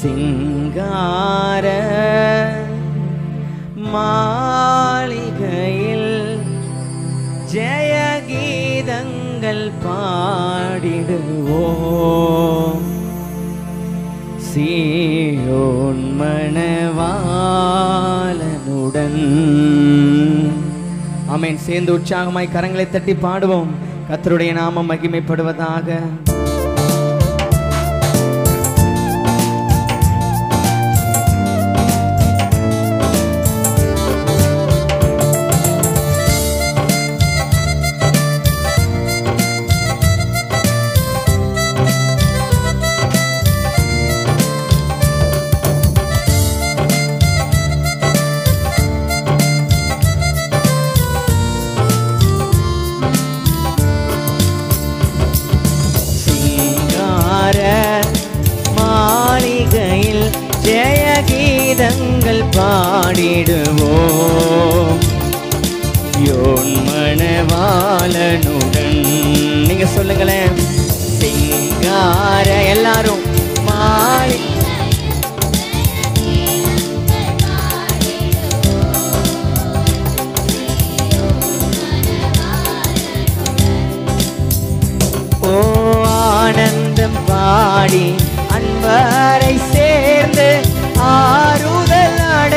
சிங்கார மாளிகையில் ஜெய கீதங்கள் பாடிடுவோம் சீயோன் மணவாளனுடன் ஆமென் சேர்ந்து உற்சாகமாய் கரங்களை தட்டி பாடுவோம் கர்த்தருடைய நாமம் மகிமைப்படுவதாக சிங்கார மாளிகையில் ஜெய கீதங்கள் பாடிடுவோம் யோன் மணவாளனுடன் நீங்க சொல்லுங்களேன் சிங்கார எல்லாரும் மாளி ஓ ஆனந்தம் பாடி அன்பரை சேர்ந்து ஆறுதல்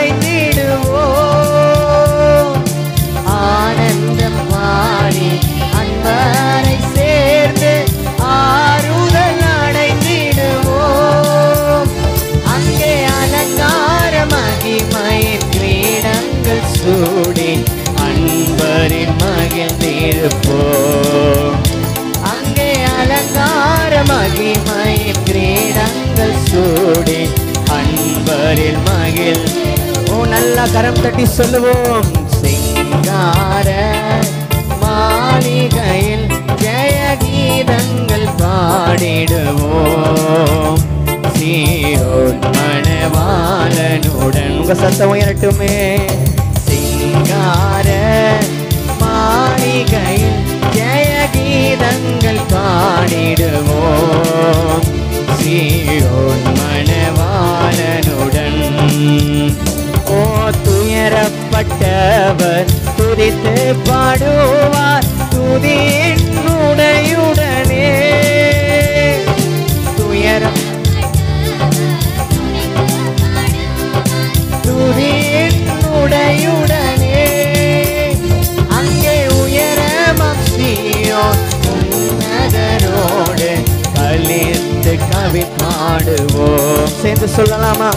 அடைந்திடுவோம் ஆனந்தம் பாடி அன்பரை சேர்ந்து ஆறுதல் அடைந்திடுவோம் அங்கே அலங்கார மகிமையின் கிரீடங்கள் சூடி அன்பரின் மகிழ்ந்திருப்போம் அங்கே அலங்கார மகிமையின் கிரீடங்கள் சூடி அன்பரில் மகிழ் ஓ நல்ல கரம் தட்டி சொல்லுவோம் சிங்கார மாளிகையில் ஜெய கீதங்கள் பாடிடுவோம் சீரோன் மணவாளனுடன் உங்க சத்தம் உயரட்டுமே சிங்கார மாளிகையில் ஜெய கீதங்கள் பாடிடுவோம் சீரோன் மணவாளனுடன் ஓ துயரப்பட்டவர் துதித்து பாடுவார் துதியின் உடையுடனே துயரம் துதியின் உடையுடனே அங்கே உயரமம் சீயோன் உன்னதரோடு கலித்து கவி பாடுவோம் சேர்ந்து சொல்லலாமா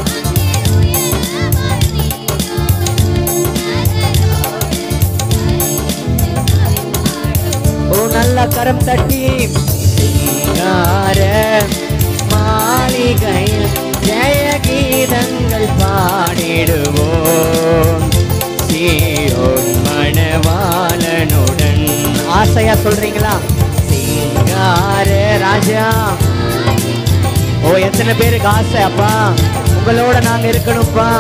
ஓ நல்ல கரம் தட்டி சிங்கார மாளிகையில் ஜெய கீதங்கள் பாடிடுவோம் சீயோன் மணவாளனுடன் ஆசையா சொல்றீங்களா சிங்கார ராஜா ஓ எத்தனை பேருக்கு ஆசை அப்பா உங்களோட நாங்க இருக்கணும்ப்பா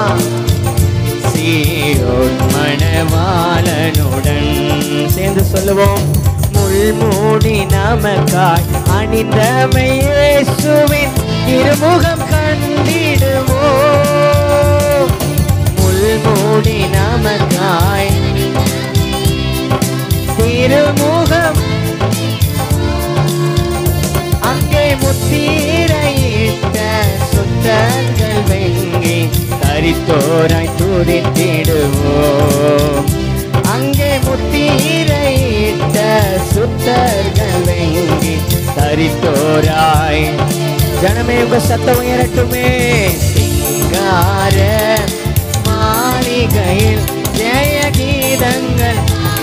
சீயோன் மணவாளனுடன் சேர்ந்து சொல்லுவோம் முள்மூடி நமக்காய் அணிந்தமை இயேசுவின் திருமுகம் கண்டிடுவோம் முள்மூடி நமக்காய் திருமுகம் அங்கே முத்தீரையிட்ட சுத்தங்கள் வெங்கி தரித்தோராய் துதித்திடுவோம் அங்கே முத்தீரையிட்ட சுத்தர்கள் வெங்கி தரித்தோராய் ஜனமே உங்க சத்தம் உயரட்டுமே சிங்கார மாளிகையில் ஜெய கீதங்கள்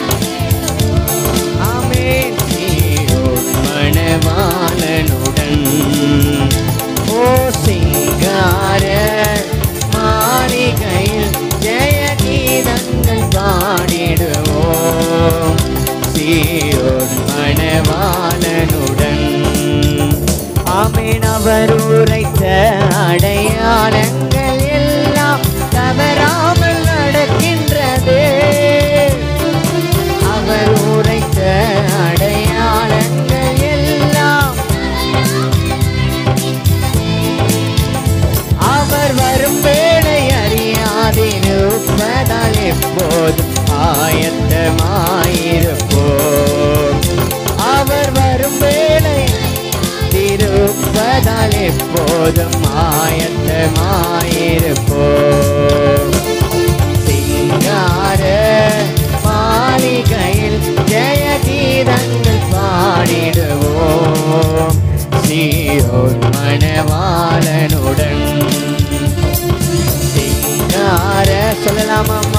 ஆமென் சீயோன் மணவாளனுடன் ஓ சிங்கார மாளிகையில் ஜெய கீதங்கள் பாடிடுவோம் சீயோன் மணவாளனுடன் ஆமேன் அவர் உரைத்த அடையாளங்கள் எல்லாம் தவறாமல் நடக்கின்றது அவர் உரைத்த அடையாளங்கள் எல்லாம் என்பதால் எப்போதும் ஆயத்தமாயிருப்போ சிங்கார மாளிகையில் ஜெய கீதங்கள் பாடிடுவோம் சீயோன் மணவாளனுடன் சிங்கார சொல்லலாமா